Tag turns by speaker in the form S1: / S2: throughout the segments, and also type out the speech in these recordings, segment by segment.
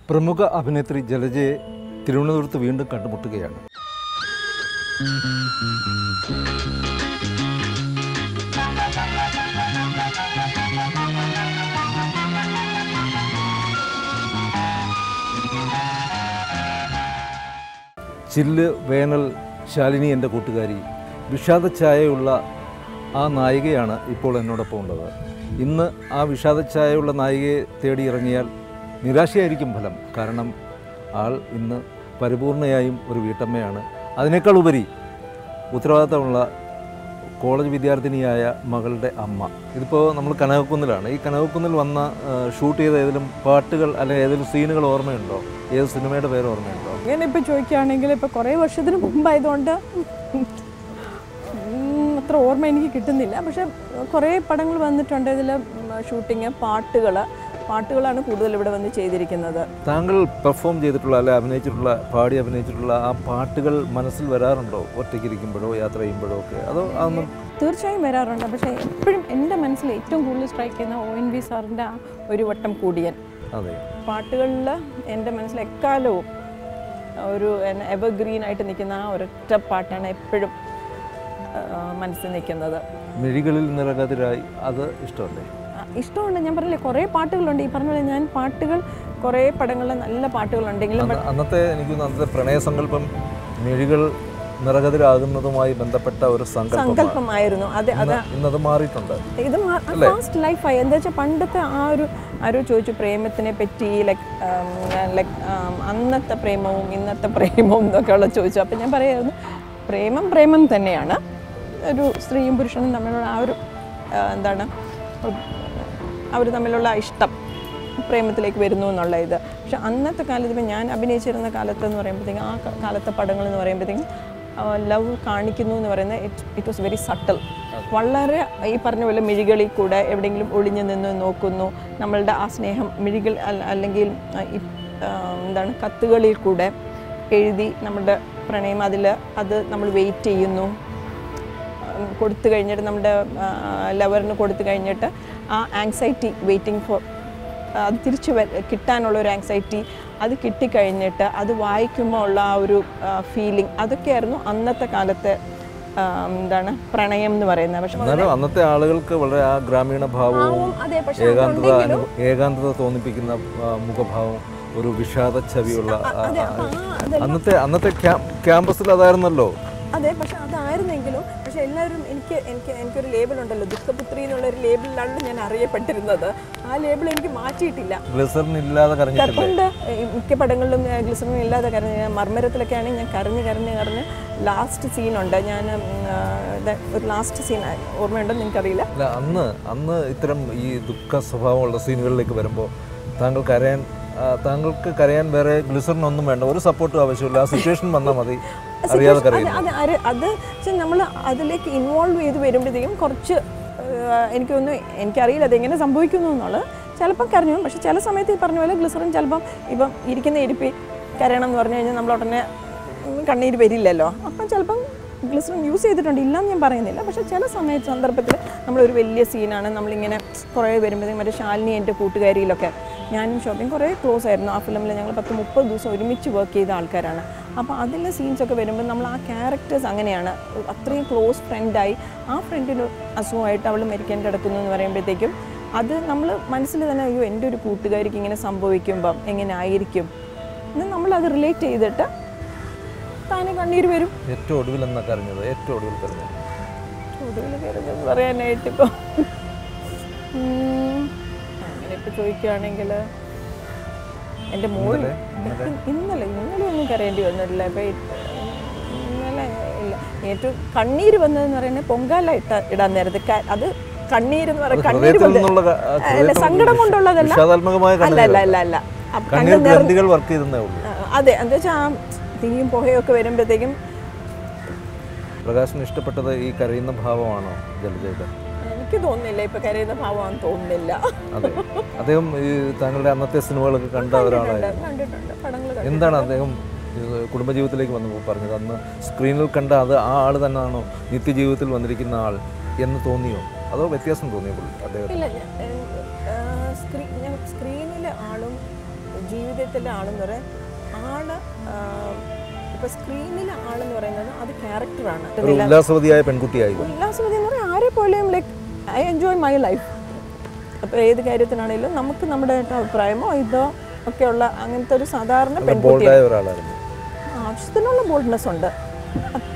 S1: പ്രമുഖ അഭിനേത്രി ജലജയെ തിരുവനന്തപുരത്ത് വീണ്ടും കണ്ടുമുട്ടുകയാണ് ചില്ല് വേനൽ ശാലിനി എൻ്റെ കൂട്ടുകാരി വിഷാദ ഛായയുള്ള ആ നായികയാണ് ഇപ്പോൾ എന്നോടൊപ്പം ഉള്ളത് ഇന്ന് ആ വിഷാദ ഛായയുള്ള നായികയെ തേടി ഇറങ്ങിയാൽ നിരാശയായിരിക്കും ഫലം കാരണം ആൾ ഇന്ന് പരിപൂർണയായും ഒരു വീട്ടമ്മയാണ് അതിനേക്കാൾ ഉപരി ഉത്തരവാദിത്തമുള്ള കോളേജ് വിദ്യാർത്ഥിനിയായ മകളുടെ അമ്മ ഇതിപ്പോൾ നമ്മൾ കനകക്കുന്നിലാണ് ഈ കനകക്കുന്നിൽ വന്ന ആ, ഷൂട്ട് ചെയ്ത ഏതെങ്കിലും പാട്ടുകൾ അല്ലെങ്കിൽ ഏതെങ്കിലും സീനുകൾ ഓർമ്മയുണ്ടോ ഏത് സിനിമയുടെ പേര് ഓർമ്മയുണ്ടോ
S2: അങ്ങനെ ഇപ്പം ചോദിക്കുകയാണെങ്കിൽ ഇപ്പോൾ കുറേ വർഷത്തിന് മുമ്പായതുകൊണ്ട് ഉം, അത്ര ഓർമ്മ എനിക്ക് കിട്ടുന്നില്ല പക്ഷെ കുറേ പടങ്ങൾ വന്നിട്ടുണ്ട് ഇതിൽ ഷൂട്ടിങ് പാട്ടുകൾ പാട്ടുകളാണ് കൂടുതൽ ഇവിടെ വന്ന് ചെയ്തിരിക്കുന്നത്
S1: താങ്കൾ പെർഫോം ചെയ്തിട്ടുള്ള അല്ലെ അഭിനയിച്ചിട്ടുള്ള പാടി അഭിനയിച്ചിട്ടുള്ള ആ പാട്ടുകൾ മനസ്സിൽ വരാറുണ്ടോ ഒറ്റയ്ക്ക് ഇരിക്കുമ്പോഴോ യാത്ര ചെയ്യുമ്പോഴോ ഒക്കെ അതോ അതൊന്നും
S2: തീർച്ചയായും വരാറുണ്ട് പക്ഷേ എപ്പോഴും എൻ്റെ മനസ്സിൽ ഏറ്റവും കൂടുതൽ സ്ട്രൈക്ക് ചെയ്യുന്ന ഒ എൻ വി സാറിൻ്റെ ആ ഒരു വട്ടം കൂടിയൻ
S1: അതെ
S2: പാട്ടുകളിൽ എൻ്റെ മനസ്സിൽ എക്കാലവും ഒരു എവർഗ്രീൻ ആയിട്ട് നിൽക്കുന്ന ആ ഒരൊറ്റ പാട്ടാണ് എപ്പോഴും ആ, മനസ്സിൽ നിൽക്കുന്നത്
S1: മിഴികളിൽ നിറകതിരായി അത് ഇഷ്ടമല്ലേ
S2: ആ, ഇഷ്ടമുണ്ട് ഞാൻ പറഞ്ഞില്ലേ കുറേ പാട്ടുകളുണ്ട് ഈ പറഞ്ഞ പോലെ ഞാൻ പാട്ടുകൾ കുറേ പടങ്ങളിൽ നല്ല പാട്ടുകളുണ്ടെങ്കിലും
S1: അന്ന് അന്നത്തെ എനിക്ക് തോന്നുന്നു അന്നത്തെ പ്രണയസങ്കല്പം മിഴികൾ നിറകതിരാകുന്നതുമായി ബന്ധപ്പെട്ട ഒരു സങ്കല്പം
S2: സങ്കല്പമായിരുന്നു അത് അത്
S1: ഇന്നത് മാറിയിട്ടുണ്ട്
S2: ഇത് ഫാസ്റ്റ് ലൈഫായി എന്താ വെച്ചാൽ പണ്ടത്തെ ആ ഒരു ആരോ ചോദിച്ചു പ്രേമത്തിനെ പറ്റി ലൈക്ക് ലൈക്ക് അന്നത്തെ പ്രേമവും ഇന്നത്തെ പ്രേമവും എന്നൊക്കെയുള്ള ചോദിച്ചു അപ്പം ഞാൻ പറയായിരുന്നു പ്രേമം പ്രേമം തന്നെയാണ് ഒരു സ്ത്രീയും പുരുഷനും തമ്മിലുള്ള ആ ഒരു ആ, എന്താണ് അവർ തമ്മിലുള്ള ആ ഇഷ്ടം പ്രേമത്തിലേക്ക് വരുന്നു എന്നുള്ള ഇത് പക്ഷെ അന്നത്തെ കാലത്ത് ഇപ്പം ഞാൻ അഭിനയിച്ചിരുന്ന കാലത്ത് എന്ന് പറയുമ്പോഴത്തേക്കും ആ ക- കാലത്തെ പടങ്ങൾ എന്ന് പറയുമ്പോഴത്തേക്കും ലവ് കാണിക്കുന്നു എന്ന് പറയുന്നത് it it was very subtle വളരെ ഈ പറഞ്ഞ പോലെ മിഴികളിൽ കൂടെ എവിടെയെങ്കിലും ഒളിഞ്ഞു നിന്ന് നോക്കുന്നു നമ്മളുടെ ആ സ്നേഹം മിഴികൾ അല്ല- അല്ലെങ്കിൽ ആ, ഈ, ആ, എന്താണ് കത്തുകളിൽ കൂടെ എഴുതി നമ്മുടെ പ്രണയം അതിൽ അത് നമ്മൾ വെയിറ്റ് ചെയ്യുന്നു ഉം, കൊടുത്തു കഴിഞ്ഞിട്ട് നമ്മുടെ ലവറിന് കൊടുത്തു കഴിഞ്ഞിട്ട് ആ ആങ്സൈറ്റി വെയിറ്റിംഗ് ഫോർ അത് തിരിച്ച് വ- കിട്ടാനുള്ള ഒരു ആങ്സൈറ്റി അത് കിട്ടിക്കഴിഞ്ഞിട്ട് അത് വായിക്കുമ്പോൾ ഉള്ള ആ ഒരു ഫീലിംഗ് അതൊക്കെയായിരുന്നു അന്നത്തെ കാലത്തെ ആ, എന്താണ് പ്രണയം എന്ന് പറയുന്നത് പക്ഷെ
S1: എന്നാലും അന്നത്തെ ആളുകൾക്ക് വളരെ ആ ഗ്രാമീണ ഭാവവും
S2: ഭാവം അതെ പക്ഷെ
S1: ഏകാന്തത അനു- ഏകാന്തത തോന്നിപ്പിക്കുന്ന ആ, മുഖഭാവം ഒരു വിഷാദ ഛവിയുള്ള ആ-
S2: അതെ
S1: ആ-
S2: അപ്പം ആ അത്
S1: അന്നത്തെ അന്നത്തെ ക്യാ- ക്യാമ്പസിൽ അതായിരുന്നല്ലോ
S2: അതെ പക്ഷെ അതായിരുന്നെങ്കിലും പക്ഷെ എല്ലാവരും എനിക്ക് എനിക്ക് എനിക്കൊരു ലേബൽ ഉണ്ടല്ലോ ദുഃഖപുത്രി എന്നുള്ള ഒരു ലേബിളിലാണ് ഞാൻ അറിയപ്പെട്ടിരുന്നത് ആ ലേബിൾ എനിക്ക് മാറ്റിയിട്ടില്ല
S1: ഗ്ലിസറിൻ ഇല്ലാതെ കരഞ്ഞിട്ടില്ലേ
S2: ഉണ്ട് ഈ മിക്ക പടങ്ങളിലും ഗ്ലിസറിൻ ഇല്ലാതെ കരഞ്ഞ് ഞാൻ മർമ്മരത്തിലൊക്കെ ആണെങ്കിൽ ഞാൻ കരഞ്ഞ് കരഞ്ഞ് കരഞ്ഞ് ലാസ്റ്റ് സീനുണ്ട് ഞാൻ ഉം, ആ, ഇത് ഒരു ലാസ്റ്റ് സീൻ ഓർമ്മയുണ്ടെന്ന് എനിക്കറിയില്ല
S1: അല്ല അന്ന് അന്ന് ഇത്തരം ഈ ദുഃഖ സ്വഭാവമുള്ള സീനുകളിലേക്ക് വരുമ്പോൾ താങ്കൾ കരയാൻ ആ, താങ്കൾക്ക് കരയാൻ വേറെ ഗ്ലിസറിൻ ഒന്നും വേണ്ട ഒരു സപ്പോർട്ടും ആവശ്യമില്ല ആ സിറ്റുവേഷൻ വന്നാൽ മതി അറിയാതെ കരയും
S2: അത് അത് അത് നമ്മൾ അതിലേക്ക് ഇൻവോൾവ് ചെയ്ത് വരുമ്പോഴത്തേക്കും കുറച്ച് ആ, എനിക്കൊന്നും എനിക്കറിയില്ല അതെങ്ങനെ സംഭവിക്കുന്നു എന്നുള്ളത് ചിലപ്പം കരഞ്ഞു പോകും. പക്ഷെ ചില സമയത്ത് ഈ പറഞ്ഞ പോലെ ഗ്ലിസറിൻ ചിലപ്പം ഇപ്പം ഇരിക്കുന്ന ഇരിപ്പി കരയണം എന്ന് പറഞ്ഞു കഴിഞ്ഞാൽ നമ്മൾ ഉടനെ ഉം, കണ്ണീര് വരില്ലല്ലോ അപ്പം ചിലപ്പം ഗ്ലിസറിൻ യൂസ് ചെയ്തിട്ടുണ്ട് ഇല്ലെന്ന് ഞാൻ പറയുന്നില്ല പക്ഷേ ചില സമയത്ത് സന്ദർഭത്തിൽ നമ്മളൊരു വലിയ സീനാണ് നമ്മളിങ്ങനെ കുറേ വരുമ്പോഴത്തേക്കും മറ്റേ ശാലിനി എൻ്റെ കൂട്ടുകാരിയിലൊക്കെ ഞാനും ഷോപ്പിംഗ് കുറേ ക്ലോസ് ആയിരുന്നു ആ ഫിലിമിൽ ഞങ്ങൾ പത്ത് മുപ്പത് ദിവസം ഒരുമിച്ച് വർക്ക് ചെയ്ത ആൾക്കാരാണ് അപ്പോൾ അതിലെ സീൻസൊക്കെ വരുമ്പോൾ നമ്മൾ ആ ക്യാരക്ടേഴ്സ് അങ്ങനെയാണ് അത്രയും ക്ലോസ് ഫ്രണ്ടായി ആ ഫ്രണ്ടിന് അസുഖമായിട്ട് അവൾ മരിക്കാൻ കിടക്കുന്നു എന്ന് പറയുമ്പോഴത്തേക്കും അത് നമ്മൾ മനസ്സിൽ തന്നെ അയ്യോ എൻ്റെ ഒരു കൂട്ടുകാരിക്ക് ഇങ്ങനെ സംഭവിക്കുമ്പം എങ്ങനെ ആയിരിക്കും എന്ന് നമ്മളത് റിലേറ്റ് ചെയ്തിട്ട് താനെ കണ്ണീര് വരും
S1: ഏറ്റവും ഒടുവിൽ എന്നാ കരഞ്ഞത് ഏറ്റവും ഒടുവിൽ കരഞ്ഞത്
S2: ഒടുവിൽ കയറുന്നത് പറയാനായിട്ട് ഇപ്പോൾ അങ്ങനെ ഇപ്പോൾ ചോദിക്കുകയാണെങ്കിൽ എൻ്റെ മോൾ
S1: ഇന്നലെ?
S2: ഇന്നലെ ഇന്നലെ ഒന്നും കരയേണ്ടി വന്നിട്ടില്ല ഇപ്പം ഇന്നലെ ഇല്ല ഏറ്റവും കണ്ണീര് വന്നതെന്ന് പറയുന്നത് പൊങ്കാല ഇട്ട ഇടാൻ നേരത്തെ ക- അത് കണ്ണീരെന്ന് പറയുന്നത് കണ്ണീര്
S1: ഹൃദയത്തിൽ
S2: വന്ന്
S1: നിന്നുള്ള ക- ആ,
S2: അല്ല
S1: ഹൃദയത്തിൽ
S2: സങ്കടം കൊണ്ടുള്ളതല്ല
S1: വിഷാദാത്മകമായ
S2: അല്ല
S1: കണ്ണീര്
S2: അല്ല അല്ല അല്ല അപ്പൊ
S1: കണ്ണീർ
S2: കണ്ണ് നിറ-
S1: ഗ്രന്ഥികൾ വർക്ക് ചെയ്തേ ഉള്ളൂ
S2: ആ, അതെ എന്താ വെച്ചാൽ ആ തീയും പുകയൊക്കെ വരുമ്പോഴത്തേക്കും
S1: പ്രകാശിന് ഇഷ്ടപ്പെട്ടത് ഈ കരയുന്ന ഭാവമാണോ ജലജയുടെ
S2: എനിക്ക് തോന്നുന്നില്ല ഇപ്പൊ കരയുന്ന ഭാവമാണെന്ന് തോന്നുന്നില്ല
S1: അതെ അദ്ദേഹം ഈ താങ്കളുടെ അന്നത്തെ സിനിമകളൊക്കെ കണ്ട ഒരാളായിരുന്നു
S2: കണ്ടിട്ടുണ്ട് പടങ്ങൾ
S1: എന്താണ് അദ്ദേഹം ഇത് കുടുംബജീവിതത്തിലേക്ക് വന്നപ്പോൾ പറഞ്ഞത് അന്ന് സ്ക്രീനിൽ കണ്ട അത് ആ ആൾ തന്നെയാണോ നിത്യജീവിതത്തിൽ വന്നിരിക്കുന്ന ആൾ എന്ന് തോന്നിയോ അതോ വ്യത്യാസം തോന്നിയോ പുള്ളി അദ്ദേഹത്തിന്
S2: ഇല്ല ഞാൻ സ്ക്രീൻ ഞാൻ സ്ക്രീനിലെ ആളും ജീവിതത്തിലെ ആളെന്ന് പറയാൻ ആള് ഇപ്പോൾ സ്ക്രീനിലെ ആളെന്ന് പറയുന്നത് അത് ക്യാരക്ടറാണ്
S1: ഒരു ഉല്ലാസവതിയായ പെൺകുട്ടിയായി
S2: ഉല്ലാസവതി എന്ന് പറഞ്ഞാൽ ആരെ പോലെയും like I enjoy my life അപ്പോൾ ഏത് കാര്യത്തിനാണെങ്കിലും നമുക്ക് നമ്മുടെ അഭിപ്രായമോ ഇതോ ഒക്കെയുള്ള അങ്ങനത്തെ ഒരു സാധാരണ പെൺകുട്ടി
S1: ബോൾഡായ ഒരാളായിരുന്നു
S2: ആവശ്യത്തിനുള്ള ബോൾഡ്നെസ് ഉണ്ട് അത്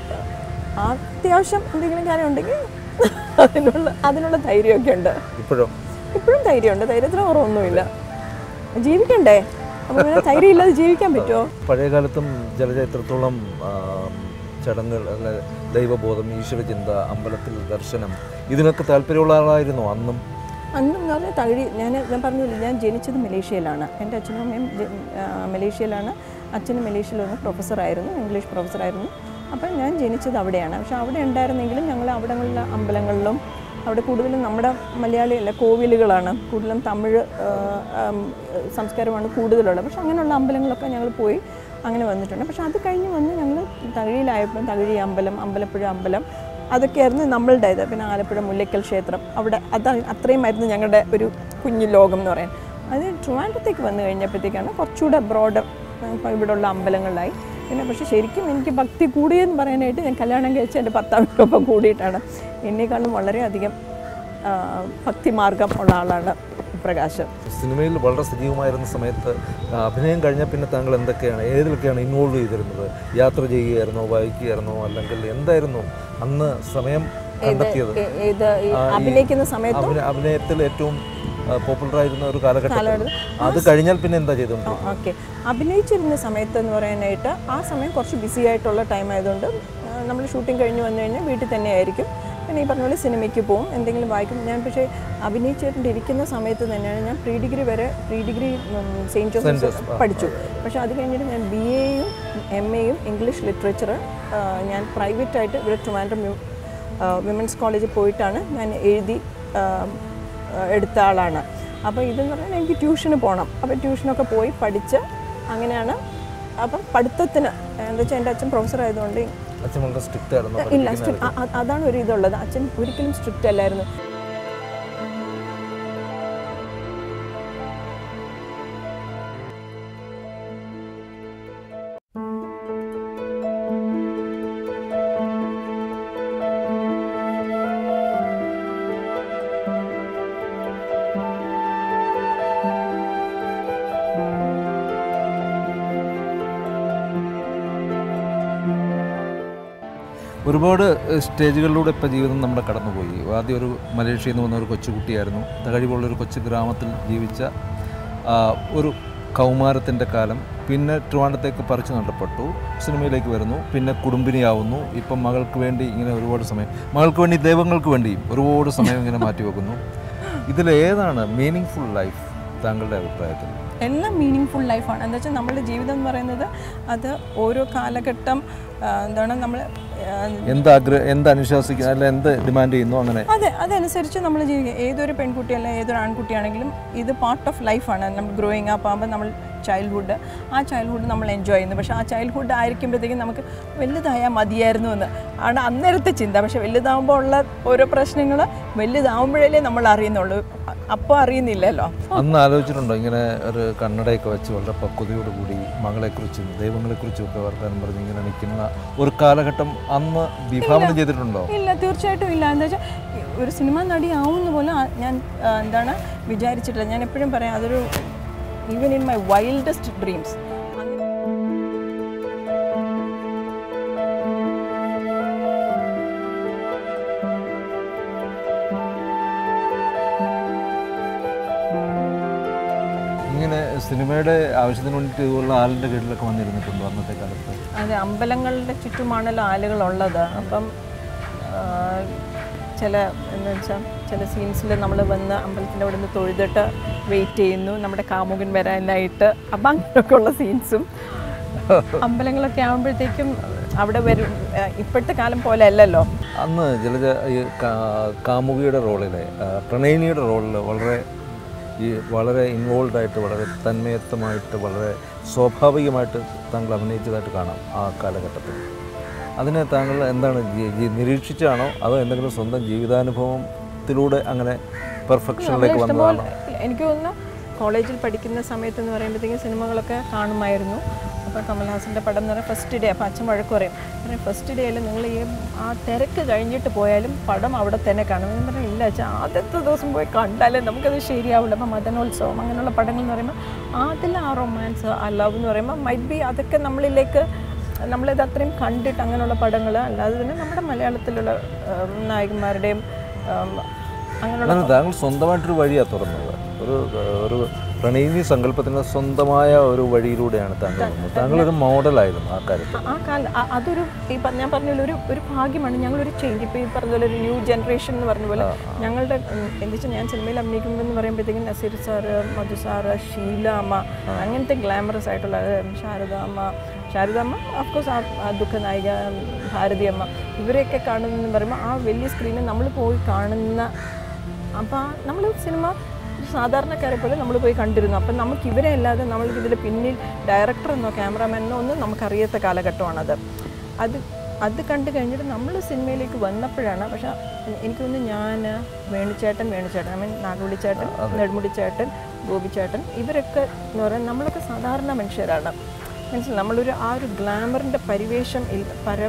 S2: അത്യാവശ്യം എന്തെങ്കിലും കാര്യം ഉണ്ടെങ്കിൽ അതിനുള്ള അതിനുള്ള ധൈര്യമൊക്കെ ഉണ്ട്
S1: ഇപ്പോഴും
S2: ഇപ്പോഴും ധൈര്യമുണ്ട് ധൈര്യത്തിന് കുറവൊന്നുമില്ല ജീവിക്കണ്ടേ അപ്പോൾ പിന്നെ ധൈര്യം ഇല്ലാതെ ജീവിക്കാൻ പറ്റുമോ
S1: പഴയ കാലത്തും ജലജ എത്രത്തോളം ആ, ചടങ്ങുകൾ അല്ലെ ദൈവബോധം ഈശ്വരചിന്ത അമ്പലത്തിൽ ദർശനം ഇതിനൊക്കെ താല്പര്യമുള്ള ആളായിരുന്നു അന്നും
S2: അന്ന് എന്ന് പറഞ്ഞാൽ തകഴി ഞാൻ ഞാൻ പറഞ്ഞില്ല ഞാൻ ജനിച്ചത് മലേഷ്യയിലാണ് എൻ്റെ അച്ഛനും അമ്മയും ജ- ആ, മലേഷ്യയിലാണ് അച്ഛനും മലേഷ്യയിൽ വന്ന് പ്രൊഫസറായിരുന്നു ഇംഗ്ലീഷ് പ്രൊഫസറായിരുന്നു അപ്പം ഞാൻ ജനിച്ചത് അവിടെയാണ് പക്ഷെ അവിടെ ഉണ്ടായിരുന്നെങ്കിലും ഞങ്ങൾ അവിടങ്ങളിലെ അമ്പലങ്ങളിലും അവിടെ കൂടുതലും നമ്മുടെ മലയാളിയല്ല കോവിലുകളാണ് കൂടുതലും തമിഴ് ആ, ആം, സംസ്കാരമാണ് കൂടുതലുള്ളത് പക്ഷെ അങ്ങനെയുള്ള അമ്പലങ്ങളൊക്കെ ഞങ്ങൾ പോയി അങ്ങനെ വന്നിട്ടുണ്ട് പക്ഷെ അത് കഴിഞ്ഞ് വന്ന് ഞങ്ങൾ തകഴിയിലായപ്പോൾ തകഴി അമ്പലം അമ്പലപ്പുഴ അമ്പലം അതൊക്കെയായിരുന്നു നമ്മളുടേത് പിന്നെ ആലപ്പുഴ മുല്ലയ്ക്കൽ ക്ഷേത്രം അവിടെ അതാണ് അത്രയുമായിരുന്നു ഞങ്ങളുടെ ഒരു കുഞ്ഞു ലോകം എന്ന് പറയാൻ അത് ട്രിവാൻഡ്രത്തേക്ക് വന്നു കഴിഞ്ഞപ്പോഴത്തേക്കാണ് കുറച്ചുകൂടെ ബ്രോഡർ ഇപ്പോൾ ഇവിടെയുള്ള അമ്പലങ്ങളിലായി പിന്നെ പക്ഷേ ശരിക്കും എനിക്ക് ഭക്തി കൂടിയെന്ന് പറയാനായിട്ട് ഞാൻ കല്യാണം കഴിച്ച എൻ്റെ ഭർത്താവിനൊപ്പം കൂടിയിട്ടാണ് എന്നെക്കാളും വളരെയധികം ആ, ഭക്തിമാർഗം ഉള്ള ആളാണ് പ്രകാശം
S1: സിനിമയിൽ വളരെ സജീവമായിരുന്ന സമയത്ത് ആ, അഭിനയം കഴിഞ്ഞാൽ പിന്നെ താങ്കൾ എന്തൊക്കെയാണ് ഏതിലൊക്കെയാണ് ഇൻവോൾവ് ചെയ്തിരുന്നത് യാത്ര ചെയ്യുകയായിരുന്നോ വായിക്കുകയായിരുന്നോ അല്ലെങ്കിൽ എന്തായിരുന്നു അന്ന് സമയം കണ്ടെത്തിയത്
S2: ഏ- ഏത് ഈ അഭിനയിക്കുന്ന സമയത്ത്
S1: അഭിന- അഭിനയത്തിൽ ഏറ്റവും പോപ്പുലർ ആയിരുന്ന ഒരു കാലഘട്ടം അത് കഴിഞ്ഞാൽ പിന്നെ എന്താ ചെയ്തുകൊണ്ട്
S2: ഓക്കെ അഭിനയിച്ചിരുന്ന സമയത്ത് എന്ന് പറയാനായിട്ട് ആ സമയം കുറച്ച് ബിസി ആയിട്ടുള്ള ടൈം ആയതുകൊണ്ട് നമ്മൾ ഷൂട്ടിംഗ് കഴിഞ്ഞ് വന്നു കഴിഞ്ഞാൽ വീട്ടിൽ തന്നെ ആയിരിക്കും പിന്നെ ഈ പറഞ്ഞ പോലെ സിനിമയ്ക്ക് പോകും എന്തെങ്കിലും വായിക്കും ഞാൻ പക്ഷേ അഭിനയിച്ചിട്ടിരിക്കുന്ന സമയത്ത് തന്നെയാണ് ഞാൻ പ്രീ ഡിഗ്രി വരെ പ്രീ ഡിഗ്രി സെയിൻറ്റ് ജോസഫ് പഠിച്ചു പക്ഷേ അത് കഴിഞ്ഞിട്ട് ഞാൻ ബി എയും എം എയും ഇംഗ്ലീഷ് ലിറ്ററേച്ചർ ഞാൻ പ്രൈവറ്റായിട്ട് ഇവിടെ ട്രിവാൻഡ്രം വിമൻസ് കോളേജിൽ പോയിട്ടാണ് ഞാൻ എഴുതി ആ, ആ, എടുത്ത ആളാണ് അപ്പോൾ ഇതെന്ന് പറഞ്ഞാൽ എനിക്ക് ട്യൂഷന് പോകണം അപ്പോൾ ട്യൂഷനൊക്കെ പോയി പഠിച്ച് അങ്ങനെയാണ് അപ്പം പഠിത്തത്തിന് എന്താ വെച്ചാൽ എൻ്റെ അച്ഛൻ പ്രൊഫസർ ആയതുകൊണ്ട്
S1: അച്ഛൻ വളരെ സ്ട്രിക്റ്റ് ആയിരുന്നു
S2: ഇല്ല
S1: പഠിപ്പിക്കുന്ന
S2: സ്ട്രിക്ട് അ- അ- അതാണ് ഒരു ഇതുള്ളത് അച്ഛൻ ഒരിക്കലും സ്ട്രിക്റ്റ് അല്ലായിരുന്നു
S1: ഒരുപാട് ഏഹ്, സ്റ്റേജുകളിലൂടെ ഇപ്പോൾ ജീവിതം നമ്മുടെ കടന്നുപോയി ആദ്യം ഒരു മലേഷ്യയിൽ നിന്ന് വന്ന ഒരു കൊച്ചുകുട്ടിയായിരുന്നു കഴിവുള്ളൊരു കൊച്ചു ഗ്രാമത്തിൽ ജീവിച്ച ആ, ഒരു കൗമാരത്തിൻ്റെ കാലം പിന്നെ ട്രിവാൻഡത്തേക്ക് പറിച്ചു നടപ്പെട്ടു സിനിമയിലേക്ക് വരുന്നു പിന്നെ കുടുംബിനിയാവുന്നു ഇപ്പം മകൾക്ക് വേണ്ടി ഇങ്ങനെ ഒരുപാട് സമയം മകൾക്ക് വേണ്ടി ദൈവങ്ങൾക്ക് വേണ്ടിയും ഒരുപാട് സമയം ഇങ്ങനെ മാറ്റിവെക്കുന്നു ഇതിലേതാണ് മീനിങ് ഫുൾ ലൈഫ് താങ്കളുടെ അഭിപ്രായത്തിൽ
S2: എല്ലാം മീനിങ് ഫുൾ ലൈഫാണ് എന്താ വെച്ചാൽ നമ്മളുടെ ജീവിതം എന്ന് പറയുന്നത് അത് ഓരോ കാലഘട്ടം ആ, എന്താണ് നമ്മൾ ആ,
S1: എന്ത് ആഗ്രഹം എന്ത് അനുശാസിക്കുന്നു അല്ല എന്ത് ഡിമാൻഡ് ചെയ്യുന്നു അങ്ങനെ
S2: അതെ അതനുസരിച്ച് നമ്മൾ ജീവിക്കുക ഏതൊരു പെൺകുട്ടി അല്ല ഏതൊരു ആൺകുട്ടിയാണെങ്കിലും ഇത് പാർട്ട് ഓഫ് ലൈഫാണ് നമ്മൾ ഗ്രോയിങ് അപ്പ് ആകുമ്പോൾ നമ്മൾ ചൈൽഡ്ഹുഡ് ആ ചൈൽഡ്ഹുഡ് നമ്മൾ എൻജോയ് ചെയ്യുന്നു പക്ഷേ ആ ചൈൽഡ്ഹുഡ് ആയിരിക്കുമ്പോഴത്തേക്കും നമുക്ക് വലുതായാൽ മതിയായിരുന്നു എന്ന് ആണ് അന്നേരത്തെ ചിന്ത പക്ഷേ വലുതാകുമ്പോൾ ഉള്ള ഓരോ പ്രശ്നങ്ങൾ വലുതാവുമ്പോഴല്ലേ നമ്മൾ അറിയുന്നുള്ളൂ അപ്പോൾ അറിയുന്നില്ലല്ലോ
S1: അന്ന് ആലോചിച്ചിട്ടുണ്ടോ ഇങ്ങനെ ഒരു കണ്ണടയൊക്കെ വെച്ച് വളരെ പക്വതയോടുകൂടി മകളെക്കുറിച്ചും ദൈവങ്ങളെക്കുറിച്ചും ഒക്കെ വർത്താനം പറഞ്ഞ് ഇങ്ങനെ നിൽക്കുന്ന ഒരു കാലഘട്ടം അന്ന് വിഭാവനം ചെയ്തിട്ടുണ്ടോ
S2: ഇല്ല തീർച്ചയായിട്ടും ഇല്ല എന്താ വെച്ചാൽ ഒരു സിനിമ നടി ആവുന്ന പോലെ ആ- ഞാൻ ആ, എന്താണ് വിചാരിച്ചിട്ടില്ല ഞാൻ എപ്പോഴും പറയാം അതൊരു even in my wildest dreams
S1: ഇങ്ങനെ സിനിമയുടെ ആവശ്യത്തിന് വേണ്ടിയിട്ട് ഇതുപോലുള്ള ആളിൻ്റെ കീഴിലൊക്കെ വന്നിരുന്നിട്ടുണ്ടോ അന്നത്തെ കാലത്ത്
S2: അതെ അമ്പലങ്ങളുടെ ചുറ്റുമാണല്ലോ ആളുകളുള്ളത് അപ്പം ആ, ചില എന്ന് വെച്ചാൽ ചില സീൻസിൽ നമ്മൾ വന്ന് അമ്പലത്തിൻ്റെ അവിടെ നിന്ന് തൊഴുതിട്ട് വെയിറ്റ് ചെയ്യുന്നു നമ്മുടെ കാമുകൻ വരാനായിട്ട് അപ്പം അങ്ങനെയൊക്കെ ഉള്ള സീൻസും അമ്പലങ്ങളൊക്കെ ആകുമ്പോഴത്തേക്കും അവിടെ വരും ആ, ഇപ്പോഴത്തെ കാലം പോലെ അല്ലല്ലോ
S1: അന്ന് ജലജ ഈ കാ- കാമുകിയുടെ റോളിൽ പ്രണയിനിയുടെ റോളിൽ വളരെ ഈ വളരെ ഇൻവോൾവ് ആയിട്ട് വളരെ തന്മയത്വമായിട്ട് വളരെ സ്വാഭാവികമായിട്ട് താങ്കൾ അഭിനയിച്ചതായിട്ട് കാണാം ആ കാലഘട്ടത്തിൽ അതിനെ താങ്കൾ എന്താണ് ജി- ജി- നിരീക്ഷിച്ചാണോ അതോ എന്തെങ്കിലും സ്വന്തം ജീവിതാനുഭവത്തിലൂടെ അങ്ങനെ പെർഫെക്ഷനിലേക്ക് വന്നതാണോ
S2: ഇഷ്ടംപോലെ എനിക്ക് തോന്നുന്നു കോളേജിൽ പഠിക്കുന്ന സമയത്ത് എന്ന് പറയുമ്പോഴത്തേക്കും സിനിമകളൊക്കെ കാണുമായിരുന്നു അപ്പോൾ കമൽഹാസൻ്റെ പടം എന്ന് പറഞ്ഞാൽ ഫസ്റ്റ് ഡേ അപ്പോൾ അച്ഛൻ വഴക്ക് പറയും പറയും ഫസ്റ്റ് ഡേയിൽ നിങ്ങൾ ഈ ആ തിരക്ക് കഴിഞ്ഞിട്ട് പോയാലും പടം അവിടെ തന്നെ കാണും ഞാൻ പറഞ്ഞു ഇല്ല അച്ഛാ ആദ്യത്തെ ദിവസം പോയി കണ്ടാലേ നമുക്കത് ശരിയാവില്ല അപ്പോൾ മദനോത്സവം അങ്ങനെയുള്ള പടങ്ങൾ എന്ന് പറയുമ്പോൾ അതിൽ ആ റൊമാൻസ് ആ ലവ് എന്ന് പറയുമ്പോൾ മൈറ്റ് ബി അതൊക്കെ നമ്മളിലേക്ക് നമ്മളിത് അത്രയും കണ്ടിട്ട് അങ്ങനെയുള്ള പടങ്ങൾ അല്ലാതെ തന്നെ നമ്മുടെ മലയാളത്തിലുള്ള ഉം, നായകന്മാരുടെയും ഉം, അങ്ങനെയുള്ള
S1: അങ്ങനെ താങ്കൾ സ്വന്തമായിട്ടൊരു വഴിയാണ് തുറന്നത് ഒരു ഒരു പ്രണയിനി സങ്കല്പത്തിന് സ്വന്തമായ ഒരു വഴിയിലൂടെയാണ് താങ്കൾ വന്നത് താങ്കൾ ഒരു മോഡലായിരുന്നു ആ കാര്യത്തിൽ
S2: ആ- ആ കാല ആ- അതൊരു ഈ പ- ഞാൻ പറഞ്ഞ പോലെ ഒരു ഒരു ഭാഗ്യമാണ് ഞങ്ങളൊരു ചേഞ്ച് ഇപ്പോൾ ഈ പറഞ്ഞ പോലെ ഒരു ന്യൂ ജനറേഷൻ എന്ന് പറഞ്ഞ പോലെ ഞങ്ങളുടെ ഉം, എന്താ വെച്ചാൽ ഞാൻ സിനിമയിൽ അഭിനയിക്കുമ്പോൾ എന്ന് പറയുമ്പോഴത്തേക്കും നസീർ സാറ് മധു സാറ് ഷീല അമ്മ അങ്ങനത്തെ ഗ്ലാമറസ് ആയിട്ടുള്ള ഉം, ശാരദാമ്മ ശാരദാമ്മ അഫ്കോഴ്സ് ആ ദുഃഖ നായിക ഉം, ഭാരതിയമ്മ ഇവരെയൊക്കെ കാണുന്നതെന്ന് പറയുമ്പോൾ ആ വലിയ സ്ക്രീനിൽ നമ്മൾ പോയി കാണുന്ന അപ്പോൾ നമ്മൾ സിനിമ ഒരു സാധാരണക്കാരെ പോലെ നമ്മൾ പോയി കണ്ടിരുന്നു അപ്പം നമുക്ക് ഇവരെ അല്ലാതെ നമ്മൾക്ക് ഇതിൽ പിന്നിൽ ഡയറക്ടറെന്നോ ക്യാമറാമാനെന്നോ ഒന്നും നമുക്കറിയാത്ത കാലഘട്ടമാണത് അത് അത് കണ്ടു കഴിഞ്ഞിട്ട് നമ്മൾ സിനിമയിലേക്ക് വന്നപ്പോഴാണ് പക്ഷെ എനിക്ക് തോന്നുന്നു ഞാൻ വേണുചേട്ടൻ വേണുചേട്ടൻ ഐ മീൻ നാഗുളിച്ചേട്ടൻ നെടുമുടിച്ചേട്ടൻ ഗോപിച്ചേട്ടൻ ഇവരൊക്കെ എന്ന് പറയുന്നത് നമ്മളൊക്കെ സാധാരണ മനുഷ്യരാണ് മനസ്സിലായി നമ്മളൊരു ആ ഒരു ഗ്ലാമറിൻ്റെ പരിവേഷം ഇല്ല പര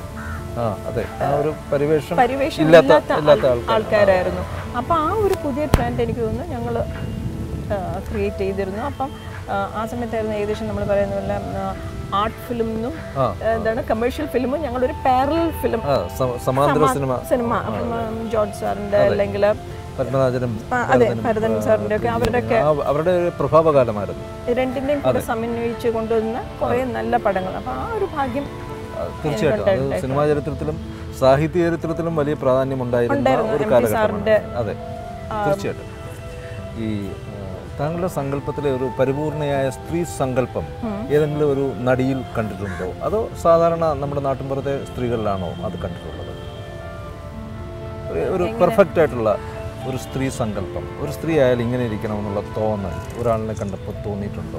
S1: ആ അതെ ആ ഒരു പരിവേഷം
S2: പരിവേഷം
S1: ഇല്ലാത്ത
S2: ഇല്ലാത്ത
S1: ഇല്ലാത്ത
S2: ആൾ-
S1: ആൾക്കാർ
S2: ആൾക്കാരായിരുന്നു അപ്പോൾ ആ ഒരു പുതിയ ട്രെൻഡ് എനിക്ക് തോന്നുന്നു ഞങ്ങൾ ക്രിയേറ്റ് ചെയ്തിരുന്നു അപ്പം ആ, ആ സമയത്തായിരുന്നു ഏകദേശം നമ്മൾ പറയുന്ന പോലെ ആർട്ട് ഫിലിമെന്നും
S1: ആ.
S2: എന്താണ് കമേഴ്ഷ്യൽ ഫിലിമും ഞങ്ങളൊരു പാരൽ ഫിലിം
S1: ആ സ- സമാന്തര സിനിമ
S2: സിനിമ അപ്പം ഉം, ജോർജ് സാറിൻ്റെ അല്ലെങ്കിൽ
S1: പത്മനാഭനും
S2: അതെ ഭരതൻ സാറിൻ്റെ ഒക്കെ അവരുടെയൊക്കെ
S1: ആ, അവരുടെ ഒരു പ്രഭാവകാലമായിരുന്നു
S2: രണ്ടിൻ്റെയും കൂടെ സമന്വയിച്ച് കൊണ്ടുവന്ന കുറേ നല്ല പടങ്ങൾ അപ്പോൾ ആ ഒരു ഭാഗ്യം
S1: ആ, തീർച്ചയായിട്ടും അത് സിനിമാ ചരിത്രത്തിലും സാഹിത്യ ചരിത്രത്തിലും വലിയ പ്രാധാന്യം ഉണ്ടായിരുന്ന ഒരു കാലഘട്ടമാണ് അതെ തീർച്ചയായിട്ടും ഈ ആ, താങ്കളുടെ സങ്കല്പത്തിലെ ഒരു പരിപൂർണയായ സ്ത്രീ സങ്കല്പം ഏതെങ്കിലും ഒരു നടിയിൽ കണ്ടിട്ടുണ്ടോ അതോ സാധാരണ നമ്മുടെ നാട്ടിൻപുറത്തെ സ്ത്രീകളിലാണോ അത് കണ്ടിട്ടുള്ളത് ഒരു- ഒരു പെർഫെക്റ്റ് ആയിട്ടുള്ള ഒരു സ്ത്രീ സങ്കല്പം ഒരു സ്ത്രീ ആയാലും ഇങ്ങനെ ഇരിക്കണമെന്നുള്ള തോന്നൽ ഒരാളിനെ കണ്ടപ്പോൾ തോന്നിയിട്ടുണ്ടോ